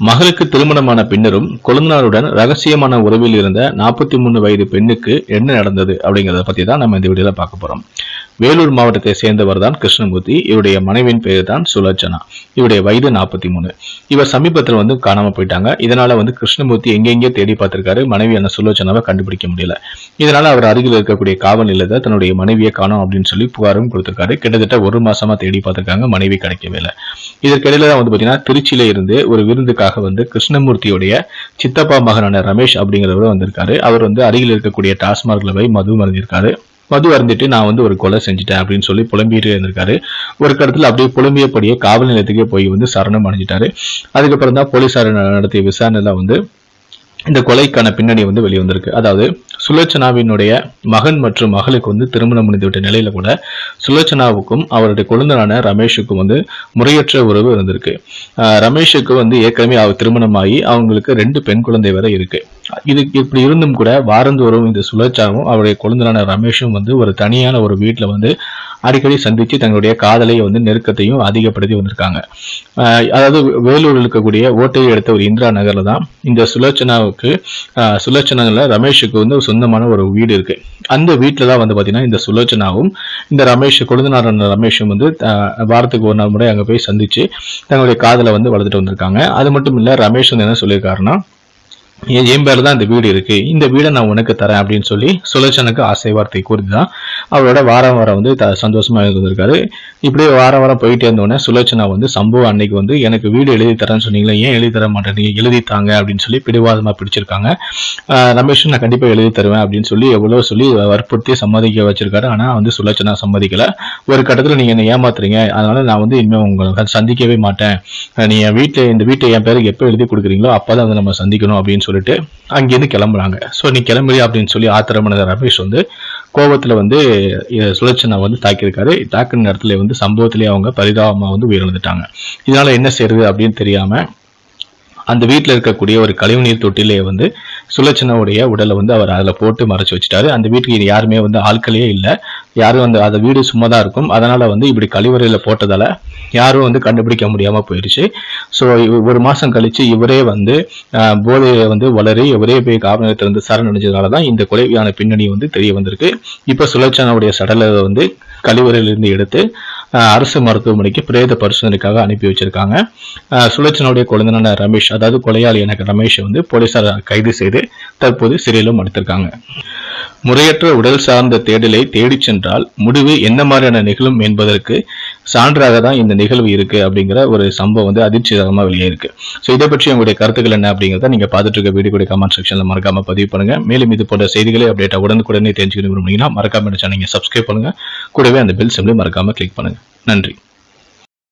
மகளுக்கு திருமணமான பின்னரும் கொழுந்தனாருடன் ரகசியமான உறவில் இருந்த நாற்பத்தி மூணு வயது பெண்ணுக்கு என்ன நடந்தது அப்படிங்கறத பத்தி தான் நம்ம இந்த வீடியோல பார்க்க போறோம் வேலூர் மாவட்டத்தை சேர்ந்தவர் தான் கிருஷ்ணமூர்த்தி இவருடைய மனைவியின் பேர் தான் சுலோச்சனா இவருடைய வயது நாற்பத்தி மூணு இவர் சமீபத்தில் வந்து காணாம போயிட்டாங்க இதனால வந்து கிருஷ்ணமூர்த்தி எங்கெங்கே தேடி பார்த்திருக்காரு மனைவியான சுலோச்சனாவை கண்டுபிடிக்க முடியல இதனால அவர் அருகில் இருக்கக்கூடிய காவல் நிலையத்தை தன்னுடைய மனைவியை காணோம் அப்படின்னு சொல்லி புகாரும் கொடுத்திருக்காரு கிட்டத்தட்ட ஒரு மாசமா தேடி பார்த்திருக்காங்க மனைவி கிடைக்கவே இல்லை இதற்கிடையில தான் வந்து பாத்தீங்கன்னா திருச்சியில இருந்து ஒரு விருந்துக்காக வந்து கிருஷ்ணமூர்த்தியுடைய சித்தப்பா மகனான ரமேஷ் அப்படிங்கிறவர் வந்திருக்காரு அவர் வந்து அருகில் இருக்கக்கூடிய டாஸ்மார்க்ல போய் மது மருந்திருக்காரு மது அருந்திட்டு நான் வந்து ஒரு கொலை செஞ்சுட்டேன் அப்படின்னு சொல்லி புலம்பிட்டு இருந்திருக்காரு ஒரு கடத்துல அப்படியே புலம்பியபடியே காவல் நிலையத்துக்கே போய் வந்து சரணம் அடைஞ்சிட்டாரு அதுக்கப்புறம் தான் போலீசார் நடத்திய விசாரணையில வந்து இந்த கொலைக்கான பின்னணி வந்து வெளியே வந்திருக்கு அதாவது சுலோச்சனாவினுடைய மகன் மற்றும் மகளுக்கு வந்து திருமணம் முடிந்துவிட்ட நிலையில கூட சுலோச்சனாவுக்கும் அவருடைய கொழுந்தனான ரமேஷுக்கும் வந்து முறையற்ற உறவு இருந்திருக்கு ஆஹ் ரமேஷுக்கு வந்து ஏற்கனவே அவர் திருமணமாகி அவங்களுக்கு ரெண்டு பெண் குழந்தை வரை இருக்கு இது இப்படி இருந்தும் கூட வாரந்தோறும் இந்த சுலோச்சனாவும் அவருடைய கொழுந்தனான ரமேஷும் வந்து ஒரு தனியான ஒரு வீட்டுல வந்து அடிக்கடி சந்திச்சு தங்களுடைய காதலை வந்து நெருக்கத்தையும் அதிகப்படுத்தி வந்திருக்காங்க ஆஹ் அதாவது வேலூரில் இருக்கக்கூடிய ஓட்டையை எடுத்த ஒரு இந்திரா நகர்ல தான் இந்த சுலோச்சனாவுக்கு ஆஹ் சுலோச்சனால ரமேஷுக்கு வந்து ஒரு சொந்தமான ஒரு வீடு இருக்கு அந்த வீட்டில் தான் வந்து பார்த்தீங்கன்னா இந்த சுலோச்சனாவும் இந்த ரமேஷ் கொழுந்தனாரான ரமேஷும் வந்து ஆஹ் வாரத்துக்கு ஒரு நாள் முறை அங்கே போய் சந்திச்சு தங்களுடைய காதலை வந்து வளர்த்துட்டு வந்திருக்காங்க அது மட்டும் இல்லை ரமேஷ் வந்து என்ன சொல்லியிருக்காருன்னா என் என் பேர்ல தான் இந்த வீடு இருக்கு இந்த வீடை நான் உனக்கு தரேன் அப்படின்னு சொல்லி சுலோச்சனுக்கு ஆசை வார்த்தை கூறி தான் அவரோட வாரம் வாரம் வந்து த- சந்தோஷமா இருந்திருக்காரு இப்படியே வாரம் வாரம் போயிட்டே இருந்தோடனே சுலோச்சனா வந்து சம்பவம் அன்னைக்கு வந்து எனக்கு வீடு எழுதி தரேன்னு சொன்னீங்களே ஏன் எழுதி தர மாட்டேன் எழுதி தாங்க அப்படின்னு சொல்லி பிடிவாதமா பிடிச்சிருக்காங்க ஆஹ் ரமேஷும் நான் கண்டிப்பா எழுதி தருவேன் அப்படின்னு சொல்லி எவ்வளவு சொல்லி வற்புறுத்தி சம்மதிக்க வச்சிருக்காரு ஆனா வந்து சுலோச்சனா சம்மதிக்கல ஒரு கட்டத்துல நீங்க என்ன ஏமாத்துறீங்க அதனால நான் வந்து இனிமே உங்களை சந்திக்கவே மாட்டேன் அஹ் நீ என் வீட்டுல இந்த வீட்டை என் பேருக்கு எப்போ எழுதி கொடுக்குறீங்களோ அப்பதான் வந்து நம்ம சந்திக்கணும் அப்படின்னு சொல்லிட்டு அங்கேருந்து கிளம்புறாங்க ஸோ நீ கிளம்புறி அப்படின்னு சொல்லி ஆத்திரமான ரமேஷ் வந்து கோபத்துல வந்து இ- சுலோச்சனா வந்து தாக்கியிருக்காரு தாக்குன இடத்துல வந்து சம்பவத்திலேயே அவங்க பரிதாபமா வந்து உயிரிழந்துட்டாங்க இதனால என்ன செய்யறது அப்படின்னு தெரியாம அந்த வீட்டில் இருக்கக்கூடிய ஒரு கழிவுநீர் தொட்டிலே வந்து சுலட்சணவுடைய உடலை வந்து அவர் அதில் போட்டு மறைச்சு வச்சுட்டாரு அந்த வீட்டுக்கு யாருமே வந்து ஆட்களே இல்லை யாரும் வந்து அந்த வீடு சும்மா தான் இருக்கும் அதனால வந்து இப்படி கழிவறையில் போட்டதால யாரும் வந்து கண்டுபிடிக்க முடியாம போயிடுச்சு ஸோ ஒரு மாசம் கழிச்சு இவரே வந்து ஆஹ், போதையை வந்து வளரி இவரே போய் காவலத்தில் இருந்து சரணடைஞ்சதுனால தான் இந்த கொலையான பின்னணி வந்து தெரிய வந்திருக்கு இப்போ சுலட்சணவுடைய சடலை வந்து கழிவறையிலிருந்து எடுத்து ஆஹ், அரசு மருத்துவமனைக்கு பிரேத பரிசோதனைக்காக அனுப்பி வச்சிருக்காங்க ஆஹ், சுலட்சணவுடைய குழந்தைனான ரமேஷ் அதாவது கொலையாளி எனக்கு ரமேஷ் வந்து போலீசார் கைது செய்து தற்போது சிறையிலும் அடைத்திருக்காங்க முறையற்ற உடல் சார்ந்த தேடலை தேடிச் சென்றால் முடிவு என்ன மாதிரியான நிகழும் என்பதற்கு சான்றாக தான் இந்த நிகழ்வு இருக்கு அப்படிங்கிற ஒரு சம்பவம் வந்து அதிர்ச்சிகரமா வெளியே இருக்கு ஸோ இதை பற்றி உங்களுடைய கருத்துக்கள் என்ன அப்படிங்கிறத நீங்க பார்த்துட்டு இருக்க வீடியோ கமெண்ட் செக்ஷன்ல மறக்காம பதிவு பண்ணுங்க மேலும் இது போன்ற செய்திகளை அப்டேட்டா உடனுக்குடனே தெரிஞ்சுக்கணும் விரும்புனீங்கன்னா மறக்காம சேனல் நீங்க சப்ஸ்கிரைப் பண்ணுங்க கூடவே அந்த பெல் சிம்லையும் மறக்காம கிளிக் பண்ணுங்க நன்றி